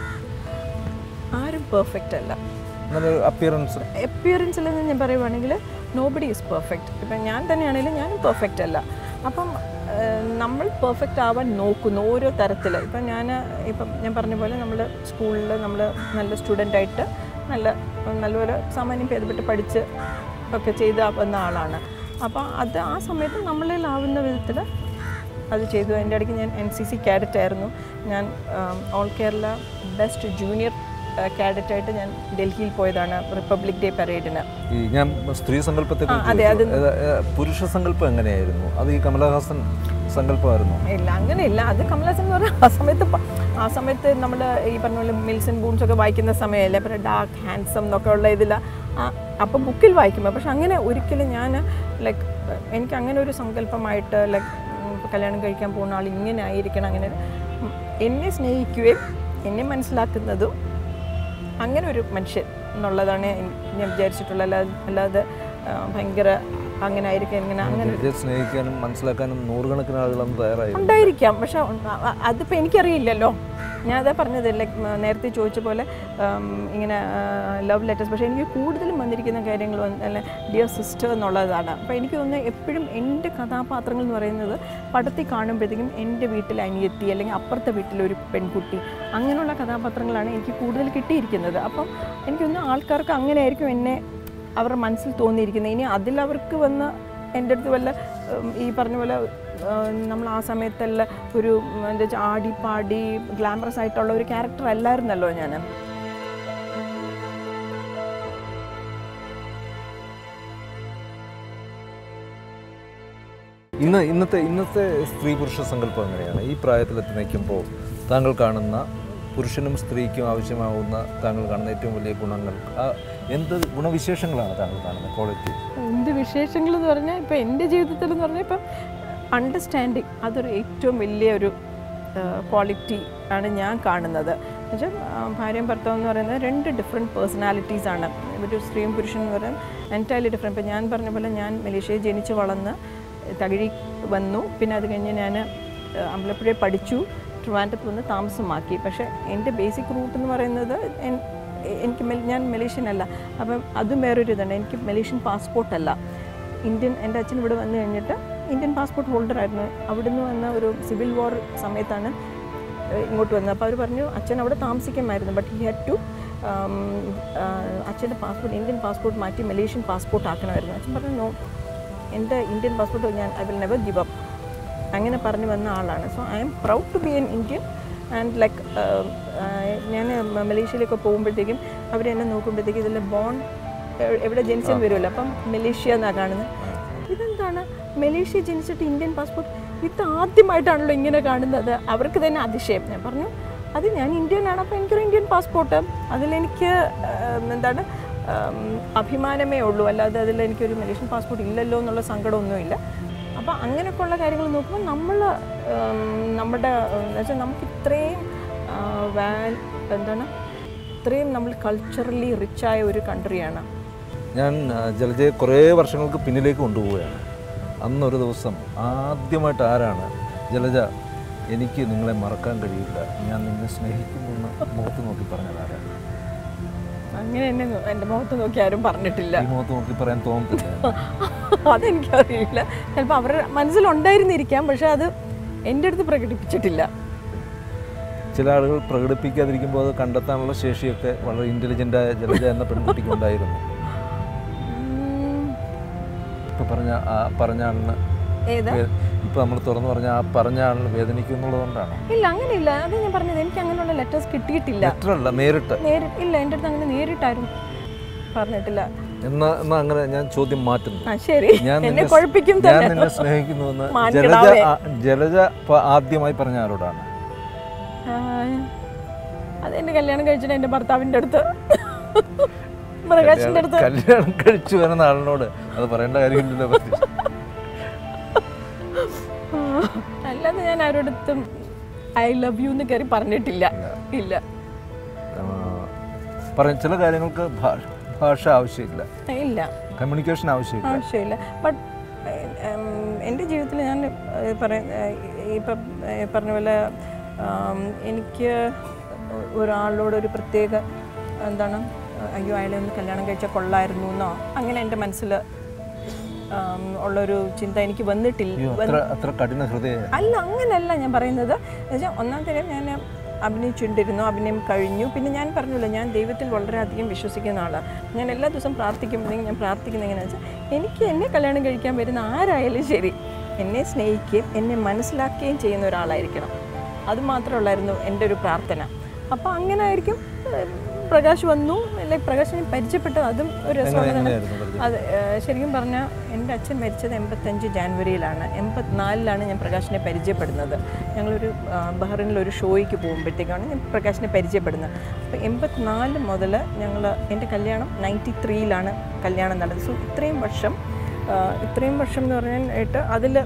S2: ആരും പെർഫെക്റ്റ് അല്ല
S1: നല്ലൊരു അപ്പിയറൻസ്
S2: അപ്പിയറൻസിൽ നിന്ന് ഞാൻ പറയുവാണെങ്കിൽ നോബഡി ഈസ് പെർഫെക്റ്റ് ഇപ്പം ഞാൻ തന്നെയാണെങ്കിലും ഞാനും പെർഫെക്റ്റ് അല്ല അപ്പം ഏഹ്, നമ്മൾ പെർഫെക്റ്റ് ആവാൻ നോക്കുന്നു ഓരോ തരത്തിൽ ഇപ്പം ഞാൻ ഇപ്പം ഞാൻ പറഞ്ഞ പോലെ നമ്മൾ സ്കൂളിൽ നമ്മൾ നല്ല സ്റ്റുഡൻ്റായിട്ട് നല്ല നല്ലപോലെ സാമാന്യം ഭേദപ്പെട്ട് പഠിച്ച് ഒക്കെ ചെയ്ത് വന്ന ആളാണ് അപ്പോൾ അത് ആ സമയത്ത് നമ്മളിലാവുന്ന വിധത്തിൽ അത് ചെയ്തു അതിൻ്റെ ഇടയ്ക്ക് ഞാൻ എൻ സി സി കാഡറ്റ് ആയിരുന്നു ഞാൻ ഓൾ കേരള ബെസ്റ്റ് ജൂനിയർ കാഡറ്റായിട്ട് ഞാൻ ഡൽഹിയിൽ പോയതാണ് റിപ്പബ്ലിക് ഡേ പരേഡിന്
S1: ഈ ഞാൻ സ്ത്രീ സങ്കല്പത്തെ
S2: ആ, അതെ, അത്
S1: പുരുഷ സങ്കല്പം എങ്ങനെയായിരുന്നു അത് ഈ കമലഹാസൻ സങ്കല്പമായിരുന്നു
S2: ഇല്ല അങ്ങനെയില്ല അത് കമലഹാസൻ എന്ന് പറഞ്ഞാൽ ആ സമയത്ത് പ- ആ സമയത്ത് നമ്മൾ ഈ പറഞ്ഞ പോലെ മിൽസൺ ബൂൺസ് ഒക്കെ വായിക്കുന്ന സമയമല്ലേ പിന്നെ ഡാർക്ക് ഹാൻസം എന്നൊക്കെ ഉള്ള ഇതിൽ അപ്പം ബുക്കിൽ വായിക്കുമ്പോൾ പക്ഷെ അങ്ങനെ ഒരിക്കലും ഞാൻ ലൈക്ക് എനിക്ക് അങ്ങനെ ഒരു സങ്കല്പമായിട്ട് ലൈക്ക് കല്യാണം കഴിക്കാൻ പോകുന്ന ആൾ ഇങ്ങനെ ആയിരിക്കണം അങ്ങനെ ഉം, എന്നെ സ്നേഹിക്കുകയും എന്നെ മനസ്സിലാക്കുന്നതും അങ്ങനെ ഒരു മനുഷ്യൻ എന്നുള്ളതാണ് എൻ- ഞാൻ വിചാരിച്ചിട്ടുള്ളത് അല്ലാതെ അല്ലാതെ ആ, ഭയങ്കര അങ്ങനെ ആയിരിക്കും ഇങ്ങനെ അങ്ങനെ
S1: ഇന്ത്യയെ സ്നേഹിക്കാനും മനസ്സിലാക്കാനും നൂറുകണക്കിന് ആളുകളൊന്നും തയ്യാറായിരുന്നു
S2: ഉണ്ടായിരിക്കാം പക്ഷെ ഉ- അ- അതിപ്പോൾ എനിക്കറിയില്ലല്ലോ ഞാൻ അതാ പറഞ്ഞത് ലൈക്ക് നേരത്തെ ചോദിച്ച പോലെ ഉം, ഇങ്ങനെ ലവ് ലെറ്റേഴ്സ് പക്ഷേ എനിക്ക് കൂടുതലും വന്നിരിക്കുന്ന കാര്യങ്ങൾ അല്ല ഡിയർ സിസ്റ്റർ എന്നുള്ളതാണ് അപ്പോൾ എനിക്ക് തോന്നുന്നത് എപ്പോഴും എൻ്റെ കഥാപാത്രങ്ങൾ എന്ന് പറയുന്നത് പടത്തിൽ കാണുമ്പോഴത്തേക്കും എൻ്റെ വീട്ടിൽ അനിയത്തി അല്ലെങ്കിൽ അപ്പുറത്തെ വീട്ടിലൊരു പെൺകുട്ടി അങ്ങനെയുള്ള കഥാപാത്രങ്ങളാണ് എനിക്ക് കൂടുതൽ കിട്ടിയിരിക്കുന്നത് അപ്പം എനിക്ക് തോന്നുന്നു ആൾക്കാർക്ക് അങ്ങനെ ആയിരിക്കും എന്നെ അവരുടെ മനസ്സിൽ തോന്നിയിരിക്കുന്നത് ഇനി അതിലവർക്ക് വന്ന് എൻ്റെ അടുത്ത് വല്ല ഉം, ഈ പറഞ്ഞ പോലെ ഉം, നമ്മൾ ആ സമയത്തുള്ള ഒരു ഉം, എന്താ വെച്ചാൽ ആടി പാടി ഗ്ലാമറസ് ആയിട്ടുള്ള ഒരു ക്യാരക്ടർ അല്ലായിരുന്നല്ലോ ഞാൻ
S1: ഇന്ന് ഇന്നത്തെ ഇന്നത്തെ സ്ത്രീ പുരുഷ സങ്കല്പം എങ്ങനെയാണ് ഈ പ്രായത്തിലെത്തി നിൽക്കുമ്പോൾ താങ്കൾ കാണുന്ന പുരുഷനും സ്ത്രീക്കും ആവശ്യമാവുന്ന താങ്കൾ കാണുന്ന ഏറ്റവും വലിയ ഗുണങ്ങൾ ആ എന്ത് ഗുണവിശേഷങ്ങളാണ് താങ്കൾ കാണുന്നത് ക്വാളിറ്റി
S2: എന്ത് വിശേഷങ്ങൾ എന്ന് പറഞ്ഞാൽ ഇപ്പം എൻ്റെ ജീവിതത്തിൽ എന്ന് പറഞ്ഞാൽ ഇപ്പം അണ്ടർസ്റ്റാൻഡിങ് അതൊരു ഏറ്റവും വലിയ ഒരു ക്വാളിറ്റി ആണ് ഞാൻ കാണുന്നത് എന്നുവെച്ചാൽ ഭാര്യയും ഭർത്താവും എന്ന് പറയുന്നത് രണ്ട് ഡിഫറെൻറ്റ് പേഴ്സണാലിറ്റീസ് ആണ് ഒരു സ്ത്രീയും പുരുഷനും എന്ന് പറയുന്നത് എൻറ്റയർലി ഡിഫറെൻറ്റ് ഇപ്പം ഞാൻ പറഞ്ഞ പോലെ ഞാൻ മലേഷ്യയിൽ ജനിച്ച് വളർന്ന് തകഴി വന്നു പിന്നെ അത് കഴിഞ്ഞ് ഞാൻ അമ്പലപ്പുഴയിൽ പഠിച്ചു ട്രിവാൻഡ്രത്ത് വന്ന് താമസമാക്കി പക്ഷേ എൻ്റെ ബേസിക് റൂട്ട് എന്ന് പറയുന്നത് എൻ- എനിക്ക് മെൽ- ഞാൻ മലേഷ്യൻ അല്ല അപ്പം അതും വേറൊരു ഇതുണ്ട് എനിക്ക് മലേഷ്യൻ പാസ്പോർട്ടല്ല ഇന്ത്യൻ എൻ്റെ അച്ഛൻ ഇവിടെ വന്നു കഴിഞ്ഞിട്ട് ഇന്ത്യൻ പാസ്പോർട്ട് ഹോൾഡർ ആയിരുന്നു അവിടുന്ന് വന്ന ഒരു സിവിൽ വാർ സമയത്താണ് ഇങ്ങോട്ട് വന്നത് അപ്പോൾ അവർ പറഞ്ഞു അച്ഛൻ അവിടെ താമസിക്കുമായിരുന്നു ബട്ട് ഹി ഹാഡ് ടു അച്ഛൻ്റെ പാസ്പോർട്ട് ഇന്ത്യൻ പാസ്പോർട്ട് മാറ്റി മലേഷ്യൻ പാസ്പോർട്ട് ആക്കണമായിരുന്നു അച്ഛൻ പറഞ്ഞു നോ എൻ്റെ ഇന്ത്യൻ പാസ്പോർട്ട് ഞാൻ I will never give up അങ്ങനെ പറഞ്ഞു വന്ന ആളാണ് so I am proud to be an Indian and like ഞാൻ മലേഷ്യയിലൊക്കെ പോകുമ്പോഴത്തേക്കും അവർ എന്നെ നോക്കുമ്പോഴത്തേക്കും ഇതിൽ ബോൺ എവിടെ ജനിച്ചെന്ന് വരുമല്ലോ അപ്പം മലേഷ്യ എന്നാണ് കാണുന്നത് ഇതെന്താണ് മലേഷ്യ ജനിച്ചിട്ട് ഇന്ത്യൻ പാസ്പോർട്ട് ഇത് ആദ്യമായിട്ടാണല്ലോ ഇങ്ങനെ കാണുന്നത് അവർക്ക് തന്നെ അതിശയം ഞാൻ പറഞ്ഞു അത് ഞാൻ ഇന്ത്യനാണ് അപ്പോൾ എനിക്കൊരു ഇന്ത്യൻ പാസ്പോർട്ട് അതിലെനിക്ക് ഉം, എന്താണ് ഉം, അഭിമാനമേ ഉള്ളൂ അല്ലാതെ അതിൽ എനിക്കൊരു മലേഷ്യൻ പാസ്പോർട്ട് ഇല്ലല്ലോ എന്നുള്ള സങ്കടമൊന്നുമില്ല അപ്പോൾ അങ്ങനെയൊക്കെയുള്ള കാര്യങ്ങൾ നോക്കുമ്പോൾ നമ്മൾ നമ്മുടെ എന്ന് വെച്ചാൽ നമുക്ക് ഇത്രയും ആ, വാൽ എന്താണ് ഇത്രയും നമ്മൾ കൾച്ചറലി റിച്ചായ ഒരു കൺട്രിയാണ്
S1: ഞാൻ ആ, ജലജയെ കുറേ വർഷങ്ങൾക്ക് പിന്നിലേക്ക് കൊണ്ടുപോവുകയാണ് അന്നൊരു ദിവസം ആദ്യമായിട്ട് ആരാണ് ജലജ എനിക്ക് നിങ്ങളെ മറക്കാൻ കഴിയില്ല ഞാൻ നിന്നെ സ്നേഹിക്കുന്നു എന്ന് മുഖത്ത് നോക്കി പറഞ്ഞത് ആരാണ്
S2: അങ്ങനെ എന്നെ നോ- എൻ്റെ മുഖത്ത് നോക്കി ആരും പറഞ്ഞിട്ടില്ല
S1: ഈ മുഖത്ത് നോക്കി പറയാൻ തോന്നത്തില്ല
S2: അതെനിക്കറിയില്ല ചിലപ്പോൾ അവരുടെ മനസ്സിലുണ്ടായിരുന്നിരിക്കാം പക്ഷെ അത് എൻ്റെ അടുത്ത് പ്രകടിപ്പിച്ചിട്ടില്ല
S1: ചില ആളുകൾ പ്രകടിപ്പിക്കാതിരിക്കുമ്പോൾ അത് കണ്ടെത്താനുള്ള ശേഷിയൊക്കെ വളരെ ഇൻ്റലിജൻ്റായ ജലജ എന്ന പെൺകുട്ടിക്ക് ഉണ്ടായിരുന്നു
S2: ഉം,
S1: ഇപ്പം പറഞ്ഞ ആ പറഞ്ഞ ആളിന്
S2: ഏതാ
S1: ഇപ്പം നമ്മൾ തുറന്നു പറഞ്ഞ ആ പറഞ്ഞ ആളിന് വേദനിക്കും എന്നുള്ളതുകൊണ്ടാണ്
S2: ഇല്ല അങ്ങനെയില്ല അത് ഞാൻ പറഞ്ഞത് എനിക്ക് അങ്ങനെയുള്ള ലെറ്റേഴ്സ് കിട്ടിയിട്ടില്ല
S1: ലെറ്ററല്ല നേരിട്ട്
S2: നേരി ഇല്ല എൻ്റെ അടുത്ത് അങ്ങനെ നേരിട്ടാരും പറഞ്ഞിട്ടില്ല
S1: എന്നാ എന്നാ അങ്ങനെ ഞാൻ ചോദ്യം മാറ്റുന്നു
S2: ആ ശരി
S1: ഞാൻ
S2: എന്നെ
S1: നിന്നെ-
S2: കുഴപ്പിക്കും
S1: ഞാൻ
S2: തന്നെ
S1: നിന്നെ സ്നേഹിക്കുന്നുവെന്ന് ജലജ
S2: മാൻകിടാവേ.
S1: ആ- ജലജ പ- ആദ്യമായി പറഞ്ഞ ആരോടാണ്
S2: ആ, അത് എന്നെ കല്യാണം കഴിച്ചിട്ട് എൻ്റെ ഭർത്താവിൻ്റെ അടുത്ത് പ്രകാശിൻ്റെ അടുത്ത്
S1: കല്യാണം കഴിച്ചു വരുന്ന ആളിനോട് അത് പറയേണ്ട കാര്യമില്ലല്ലോ പ്രത്യേകിച്ച്.
S2: ആ, അല്ലാതെ ഞാൻ ആരോടത്തും ഐ ലവ് യു എന്ന് കയറി പറഞ്ഞിട്ടില്ല ഇല്ല
S1: ആ, പറ ചില കാര്യങ്ങൾക്ക് ഭാഷ ഭാഷ ആവശ്യമില്ല
S2: ഇല്ല
S1: കമ്മ്യൂണിക്കേഷൻ ആവശ്യമില്ല
S2: ആവശ്യമില്ല ബട്ട് എൻ്റെ ജീവിതത്തിൽ ഞാൻ ഏഹ്, പറയ ഏഹ്, ഇപ്പം ഏഹ്, പറഞ്ഞ പോലെ ആം, എനിക്ക് ഒരാളോട് ഒരു പ്രത്യേക എന്താണ് അയ്യോ അയാളെ ഒന്ന് കല്യാണം കഴിച്ചാൽ കൊള്ളായിരുന്നു എന്നോ അങ്ങനെ എൻ്റെ മനസ്സിൽ ആം, ഉള്ളൊരു ചിന്ത എനിക്ക് വന്നിട്ടില്ല
S1: അയ്യോ, അത്ര അത്ര കഠിന ഹൃദയ
S2: അല്ല അങ്ങനെയല്ല ഞാൻ പറയുന്നത് എന്നുവെച്ചാൽ ഒന്നാമത്തെ കാര്യം ഞാൻ അഭിനയിച്ചുകൊണ്ടിരുന്നു അഭിനയം കഴിഞ്ഞു പിന്നെ ഞാൻ പറഞ്ഞല്ലോ ഞാൻ ദൈവത്തിൽ വളരെയധികം വിശ്വസിക്കുന്ന ആളാണ് ഞാൻ എല്ലാ ദിവസവും പ്രാർത്ഥിക്കുമ്പോഴേക്കും ഞാൻ പ്രാർത്ഥിക്കുന്നത് എങ്ങനെയാണെന്ന് വെച്ചാൽ എനിക്ക് എന്നെ കല്യാണം കഴിക്കാൻ വരുന്ന ആരായാലും ശരി എന്നെ സ്നേഹിക്കുകയും എന്നെ മനസ്സിലാക്കുകയും ചെയ്യുന്ന ഒരാളായിരിക്കണം അത് മാത്രമുള്ളായിരുന്നു എൻ്റെ ഒരു പ്രാർത്ഥന അപ്പോൾ അങ്ങനെ ആയിരിക്കും ഏഹ്, പ്രകാശ് വന്നു ലൈക്ക് പ്രകാശിനെ പരിചയപ്പെട്ടത് അതും ഒരു രസമുള്ളതാണ്
S1: എങ്ങനെയായിരുന്നു പരിചയം?
S2: അത് ഏഹ്, ശരിക്കും പറഞ്ഞാൽ എൻ്റെ അച്ഛൻ മരിച്ചത് എൺപത്തഞ്ച് ജാനുവരിയിലാണ് എൺപത്തിനാലിലാണ് ഞാൻ പ്രകാശിനെ പരിചയപ്പെടുന്നത് ഞങ്ങളൊരു ആ, ബഹ്റിനിലൊരു ഷോയ്ക്ക് പോകുമ്പോഴത്തേക്കാണ് ഞാൻ പ്രകാശിനെ പരിചയപ്പെടുന്നത് അപ്പോൾ എൺപത്തിനാല് മുതൽ ഞങ്ങൾ എൻ്റെ കല്യാണം നയൻറ്റി ത്രീയിലാണ് കല്യാണം നടന്നത് സോ ഇത്രയും വർഷം ആ, ഇത്രയും വർഷം എന്ന് പറഞ്ഞാൽ അതിൽ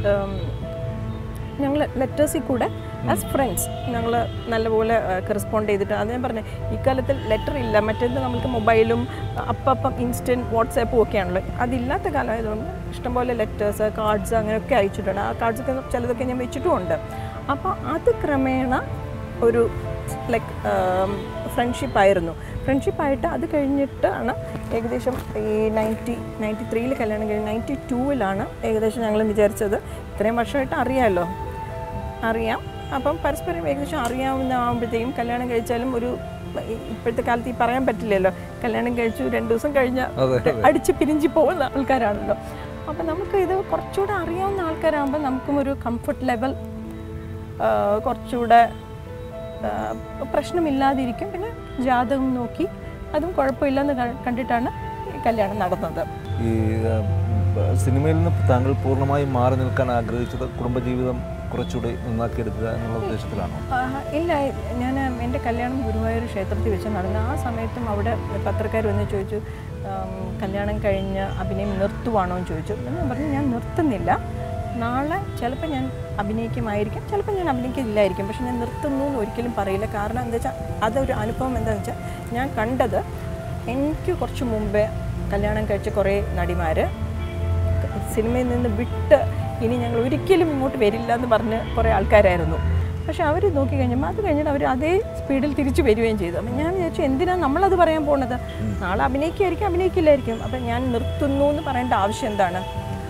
S2: ഞങ്ങൾ ലെറ്റേഴ്സിൽ കൂടെ ആസ് ഫ്രണ്ട്സ് ഞങ്ങൾ നല്ലപോലെ കറസ്പോണ്ട് ചെയ്തിട്ട് അത് ഞാൻ പറഞ്ഞു ഇക്കാലത്തിൽ ലെറ്റർ ഇല്ല മറ്റേത് നമുക്ക് മൊബൈലും അപ്പം ഇൻസ്റ്റൻറ്റ് വാട്സാപ്പും ഒക്കെ ആണല്ലോ അതില്ലാത്ത കാലമായതുകൊണ്ട് ഇഷ്ടംപോലെ ലെറ്റേഴ്സ് കാർഡ്സ് അങ്ങനെയൊക്കെ അയച്ചിട്ടുണ്ട് ആ കാർഡ്സൊക്കെ ചിലതൊക്കെ ഞാൻ വെച്ചിട്ടുമുണ്ട് അപ്പോൾ അത് ക്രമേണ ഒരു ലൈക്ക് ഫ്രണ്ട്ഷിപ്പ് ആയിരുന്നു ഫ്രണ്ട്ഷിപ്പ് ആയിട്ട് അത് കഴിഞ്ഞിട്ടാണ് ഏകദേശം ഈ നയൻറ്റി നയൻറ്റി ത്രീയിൽ കല്യാണം കഴിഞ്ഞ് നയൻറ്റി ടൂവിലാണ് ഏകദേശം ഞങ്ങൾ വിചാരിച്ചത് ഇത്രയും വർഷമായിട്ട് അറിയാമല്ലോ അറിയാം അപ്പം പരസ്പരം ഏകദേശം അറിയാവുന്ന ആകുമ്പോഴത്തേക്കും കല്യാണം കഴിച്ചാലും ഒരു ഇ- ഇപ്പോഴത്തെ കാലത്ത് ഈ പറയാൻ പറ്റില്ലല്ലോ കല്യാണം കഴിച്ചു രണ്ട് ദിവസം കഴിഞ്ഞ
S1: അതെ
S2: അടിച്ച് പിരിஞ்ச് പോകുന്ന ആൾക്കാരാണല്ലോ അപ്പം നമുക്ക് ഇത് കുറച്ചുകൂടെ അറിയാവുന്ന ആൾക്കാരാകുമ്പോൾ നമുക്കും ഒരു കംഫർട്ട് ലെവൽ കുറച്ചുകൂടെ ആ, പ്രശ്നമില്ലാതിരിക്കും പിന്നെ ജാതകം നോക്കി അതും കുഴപ്പമില്ലെന്ന് ക- കണ്ടിട്ടാണ് ഈ കല്യാണം നടന്നത്
S1: ഈ ആ, ബ- സിനിമയിൽ നിന്ന് താങ്കൾ പൂർണ്ണമായും മാറി നിൽക്കാൻ ആഗ്രഹിച്ചത് കുടുംബജീവിതം കുറച്ചുകൂടി നന്നാക്കിയെടുക്കുക എന്നുള്ള ഉദ്ദേശത്തിലാണോ
S2: ആ, ഇല്ല ഞാൻ എൻ്റെ കല്യാണം ഗുരുവായൂർ ക്ഷേത്രത്തിൽ വെച്ച് നടന്നു ആ സമയത്തും അവിടെ പത്രക്കാർ വന്ന് ചോദിച്ചു ആം, കല്യാണം കഴിഞ്ഞ് അഭിനയം നിർത്തുവാണോ എന്ന് ചോദിച്ചു അപ്പോൾ ഞാൻ പറഞ്ഞു ഞാൻ നിർത്തുന്നില്ല നാളെ ചിലപ്പോൾ ഞാൻ അഭിനയിക്കുമായിരിക്കും ചിലപ്പോൾ ഞാൻ അഭിനയിക്കില്ലായിരിക്കും പക്ഷെ ഞാൻ നിർത്തുന്നു എന്ന് ഒരിക്കലും പറയില്ല കാരണം എന്താ വെച്ചാൽ അതൊരു അനുഭവം എന്താണെന്ന് വെച്ചാൽ ഞാൻ കണ്ടത് എനിക്ക് കുറച്ച് മുമ്പേ കല്യാണം കഴിച്ച കുറേ നടിമാർ സിനിമയിൽ നിന്ന് വിട്ട് ഇനി ഞങ്ങൾ ഒരിക്കലും ഇങ്ങോട്ട് വരില്ല എന്ന് പറഞ്ഞ് കുറേ ആൾക്കാരായിരുന്നു പക്ഷെ അവർ നോക്കി കഴിഞ്ഞപ്പോൾ അത് കഴിഞ്ഞിട്ട് അവർ അതേ സ്പീഡിൽ തിരിച്ചു വരികയും ചെയ്തു അപ്പം ഞാൻ വിചാരിച്ചു എന്തിനാണ് നമ്മളത് പറയാൻ പോണത് നാളെ അഭിനയിക്കുമായിരിക്കും അഭിനയിക്കില്ലായിരിക്കും അപ്പം ഞാൻ നിർത്തുന്നു എന്ന് പറയേണ്ട ആവശ്യം എന്താണ്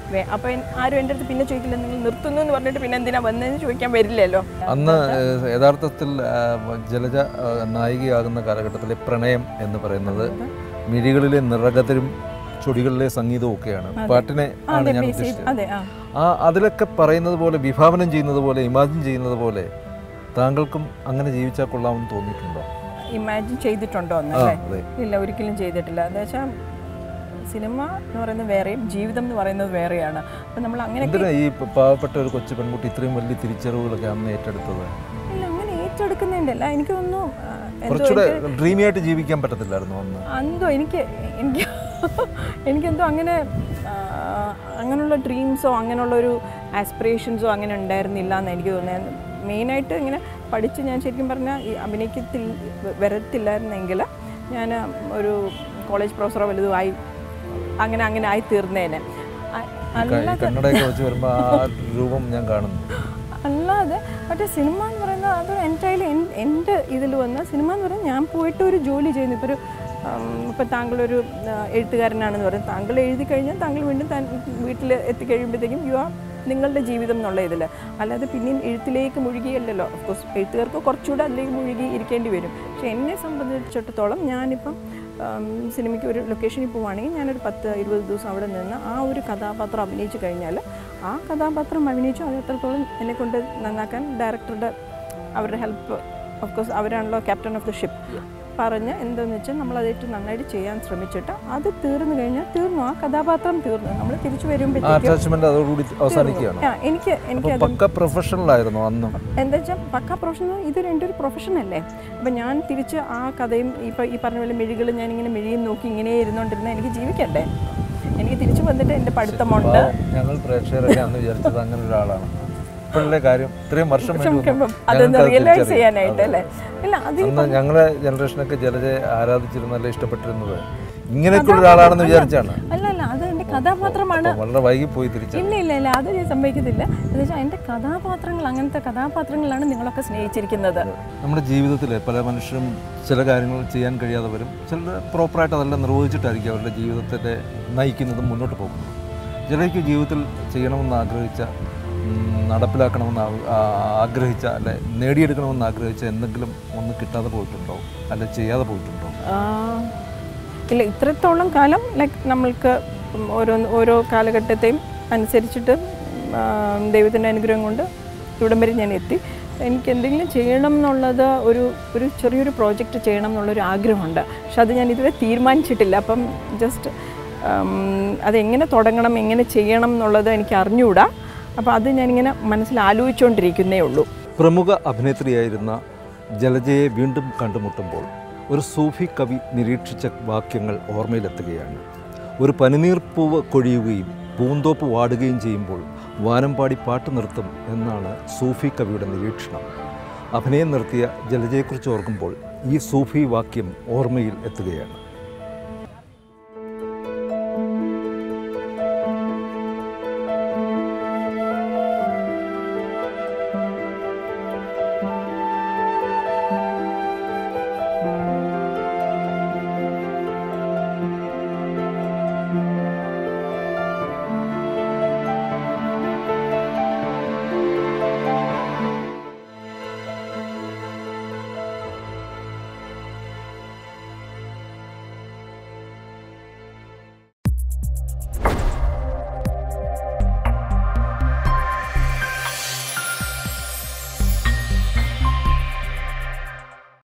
S2: വേ അപ്പോൾ ആരും എൻ്റെ അടുത്ത് പിന്നെ ചോദിക്കില്ല നിങ്ങൾ നിർത്തുന്നു എന്ന് പറഞ്ഞിട്ട് പിന്നെ എന്തിനാ വന്നതെന്ന് ചോദിക്കാൻ വരില്ലല്ലോ
S1: അന്ന് ഏഹ്, യഥാർത്ഥത്തിൽ ആ, ജലജ ആ, നായികയാകുന്ന കാലഘട്ടത്തിലെ പ്രണയം എന്ന് പറയുന്നത് മിഴികളിലെ നിറകതരും ചൊടികളിലെ സംഗീതവും ഒക്കെയാണ് പാട്ടിനെ ആണ്
S2: അതെ
S1: ഞാൻ
S2: ബേസ്
S1: ഉദ്ദേശിച്ചത്
S2: അതെ ആ
S1: ആ അതിലൊക്കെ പറയുന്നത് പോലെ വിഭാവനം ചെയ്യുന്നത് പോലെ ഇമാജിൻ ചെയ്യുന്നത് പോലെ താങ്കൾക്കും അങ്ങനെ ജീവിച്ചാൽ കൊള്ളാമെന്ന് തോന്നിയിട്ടുണ്ടോ
S2: ഇമാജിൻ ചെയ്തിട്ടുണ്ടോ
S1: ആ
S2: എന്നല്ലേ
S1: അതെ
S2: ഇല്ല ഒരിക്കലും ചെയ്തിട്ടില്ല എന്താ വെച്ചാൽ സിനിമ എന്ന് പറയുന്നത് വേറെയും ജീവിതം എന്ന് പറയുന്നത് വേറെയാണ് അപ്പം നമ്മൾ അങ്ങനെ
S1: എന്തിനാ ഈ പ- പാവപ്പെട്ട ഒരു കൊച്ചു പെൺകുട്ടി ഇത്രയും വലിയ തിരിച്ചറിവുകളൊക്കെ അന്ന് ഏറ്റെടുത്തത്
S2: ഇല്ല അങ്ങനെ ഏറ്റെടുക്കുന്നതിൻ്റെ എനിക്ക് തോന്നുന്നു ആ, എന്തോ
S1: കുറച്ചുകൂടെ ഡ്രീമി ആയിട്ട് ജീവിക്കാൻ പറ്റത്തില്ലായിരുന്നു അന്ന്
S2: എന്തോ എനിക്ക് എനിക്ക് എനിക്കെന്തോ അങ്ങനെ ആ, അങ്ങനെയുള്ള ഡ്രീംസോ അങ്ങനെയുള്ളൊരു ആസ്പിറേഷൻസോ അങ്ങനെ ഉണ്ടായിരുന്നില്ല എന്ന് എനിക്ക് തോന്നുന്നത് മെയിനായിട്ട് ഇങ്ങനെ പഠിച്ച് ഞാൻ ശരിക്കും പറഞ്ഞാൽ ഈ അഭിനയിക്കത്തിൽ വരത്തില്ലായിരുന്നെങ്കിൽ ഞാൻ ഒരു കോളേജ് പ്രൊഫസറോ വലുതും ആയി അങ്ങനെ അങ്ങനെ ആയി തീർന്നേനെ അ-
S1: ഈ കണ്ണടയൊക്കെ വെച്ച് വരുമ്പോൾ ആ രൂപം ഞാൻ കാണുന്നു
S2: അല്ലാതെ മറ്റേ സിനിമ എന്ന് പറയുന്നത് അതൊരു എൻറ്റയർലി എൻ്റെ ഇതിൽ വന്ന സിനിമ എന്ന് പറയുന്നത് ഞാൻ പോയിട്ട് ഒരു ജോലി ചെയ്യുന്നു ഇപ്പോൾ ഒരു ഇപ്പം താങ്കളൊരു ആ, എഴുത്തുകാരനാണെന്ന് പറയും താങ്കൾ എഴുതി കഴിഞ്ഞാൽ താങ്കൾ വീണ്ടും താൻ വീട്ടിൽ എത്തിക്കഴിയുമ്പോഴത്തേക്കും യു ആർ നിങ്ങളുടെ ജീവിതം എന്നുള്ള ഇതിൽ അല്ലാതെ പിന്നെയും എഴുത്തിലേക്ക് മുഴുകിയല്ലല്ലോ ഓഫ്കോഴ്സ് എഴുത്തുകാർക്ക് കുറച്ചുകൂടെ അതിലേക്ക് മുഴുകി ഇരിക്കേണ്ടി വരും പക്ഷെ എന്നെ സംബന്ധിച്ചിടത്തോളം ഞാനിപ്പം ആം, സിനിമയ്ക്ക് ഒരു ലൊക്കേഷനിൽ പോവുകയാണെങ്കിൽ ഞാനൊരു പത്ത് ഇരുപത് ദിവസം അവിടെ നിന്ന് ആ ഒരു കഥാപാത്രം അഭിനയിച്ചു കഴിഞ്ഞാൽ ആ കഥാപാത്രം അഭിനയിച്ചു അത് എത്രത്തോളം എന്നെ കൊണ്ട് നന്നാക്കാൻ ഡയറക്ടറുടെ അവരുടെ ഹെൽപ്പ് ഓഫ്കോഴ്സ് അവരാണല്ലോ ക്യാപ്റ്റൻ ഓഫ് ദ ഷിപ്പ് പറഞ്ഞ് എന്താണെന്ന് വെച്ചാൽ നമ്മൾ അത് ഏറ്റവും നന്നായിട്ട് ചെയ്യാൻ ശ്രമിച്ചിട്ട് അത് തീർന്നു കഴിഞ്ഞാൽ തീർന്നു ആ കഥാപാത്രം തീർന്നു നമ്മൾ തിരിച്ചു
S1: ആ
S2: വരുമ്പോഴത്തേക്കും
S1: അറ്റാച്ച്മെന്റ് അതോടുകൂടി അവസാനിക്കുകയാണ്
S2: ആ, എനിക്ക് എനിക്ക്
S1: അപ്പൊ പക്ക പ്രൊഫഷണൽ ആയിരുന്നു അന്നും
S2: എന്താ വെച്ചാൽ പക്ക പ്രൊഫഷണൽ ഇതൊരു എൻ്റെ ഒരു പ്രൊഫഷനല്ലേ അപ്പം ഞാൻ തിരിച്ച് ആ കഥയും ഇപ്പോൾ ഈ പറഞ്ഞ പോലെ മിഴികൾ ഞാനിങ്ങനെ മിഴിയും നോക്കി ഇങ്ങനെ ഇരുന്നുകൊണ്ടിരുന്ന എനിക്ക് ജീവിക്കണ്ടേ എനിക്ക് തിരിച്ചു വന്നിട്ട് എൻ്റെ പഠിത്തമുണ്ട്
S1: പാവം, ഞങ്ങൾ പ്രേക്ഷകരൊക്കെ അന്ന് വിചാരിച്ചത് അങ്ങനെ ഒരാളാണ് ഇപ്പോഴത്തെ കാര്യം ഇത്രയും വർഷം വേണ്ടി വന്നു.
S2: ക്ഷമിക്കുമ്പം അതൊന്ന്
S1: ഞങ്ങൾക്കത്
S2: റിയലൈസ്
S1: തിരിച്ചറിയാം.
S2: ചെയ്യാനായിട്ട് അല്ലേ ഇല്ല അത്
S1: അന്ന് ഞങ്ങളെ ജനറേഷനൊക്കെ ജലജയെ ആരാധിച്ചിരുന്നല്ലേ ഇഷ്ടപ്പെട്ടിരുന്നത് ഇങ്ങനെയൊക്കെയുള്ള ഒരാളാണെന്ന് വിചാരിച്ചാണ്
S2: അല്ല അല്ല അത് എൻ്റെ കഥാപാത്രമാണ്
S1: അപ്പം വളരെ വൈകി പോയി തിരിച്ചു
S2: ഇല്ല ഇല്ല ഇല്ല അത് ഞാൻ സംഭവിക്കത്തില്ല എന്ന് വെച്ചാൽ എൻ്റെ കഥാപാത്രങ്ങൾ അങ്ങനത്തെ കഥാപാത്രങ്ങളാണ് നിങ്ങളൊക്കെ സ്നേഹിച്ചിരിക്കുന്നത്
S1: നമ്മുടെ ജീവിതത്തിൽ പല മനുഷ്യരും ചില കാര്യങ്ങൾ ചെയ്യാൻ കഴിയാതെ വരും ചിലർ പ്രോപ്പറായിട്ട് അതെല്ലാം നിർവഹിച്ചിട്ടായിരിക്കും അവരുടെ ജീവിതത്തെ നയിക്കുന്നതും മുന്നോട്ട് പോകുന്നത് ചിലർക്ക് ജീവിതത്തിൽ ചെയ്യണമെന്ന് ആഗ്രഹിച്ച ഉം, നടപ്പിലാക്കണമെന്ന് ആ- ആ- ആഗ്രഹിച്ച അല്ലെ നേടിയെടുക്കണമെന്ന് ആഗ്രഹിച്ച എന്തെങ്കിലും ഒന്ന് കിട്ടാതെ പോയിട്ടുണ്ടോ അല്ലെ ചെയ്യാതെ പോയിട്ടുണ്ടോ
S2: ആ, ഇല്ല ഇത്രത്തോളം കാലം ലൈക്ക് നമ്മൾക്ക് ഓരോ ഓരോ കാലഘട്ടത്തെയും അനുസരിച്ചിട്ട് ആ, ദൈവത്തിൻ്റെ അനുഗ്രഹം കൊണ്ട് ഇവിടം വരെ ഞാൻ എത്തി എനിക്ക് എന്തെങ്കിലും ചെയ്യണം എന്നുള്ളത് ഒരു ഒരു ചെറിയൊരു പ്രോജക്റ്റ് ചെയ്യണം എന്നുള്ളൊരു ആഗ്രഹമുണ്ട് പക്ഷെ അത് ഞാൻ ഇതുവരെ തീരുമാനിച്ചിട്ടില്ല അപ്പം ജസ്റ്റ് അതെങ്ങനെ തുടങ്ങണം എങ്ങനെ ചെയ്യണം എന്നുള്ളത് എനിക്ക് അറിഞ്ഞുകൂടാ അപ്പോൾ അത് ഞാനിങ്ങനെ മനസ്സിൽ ആലോചിച്ചുകൊണ്ടിരിക്കുന്നേ ഉള്ളൂ
S1: പ്രമുഖ അഭിനേത്രിയായിരുന്ന ജലജയെ വീണ്ടും കണ്ടുമുട്ടുമ്പോൾ ഒരു സൂഫി കവി നിരീക്ഷിച്ച വാക്യങ്ങൾ ഓർമ്മയിലെത്തുകയാണ് ഒരു പനിനീർപ്പൂവ് കൊഴിയുകയും പൂന്തോപ്പ് വാടുകയും ചെയ്യുമ്പോൾ വാനമ്പാടി പാട്ട് നിർത്തും എന്നാണ് സൂഫി കവിയുടെ നിരീക്ഷണം അഭിനയം നിർത്തിയ ജലജയെക്കുറിച്ച് ഓർക്കുമ്പോൾ ഈ സൂഫി വാക്യം ഓർമ്മയിൽ എത്തുകയാണ്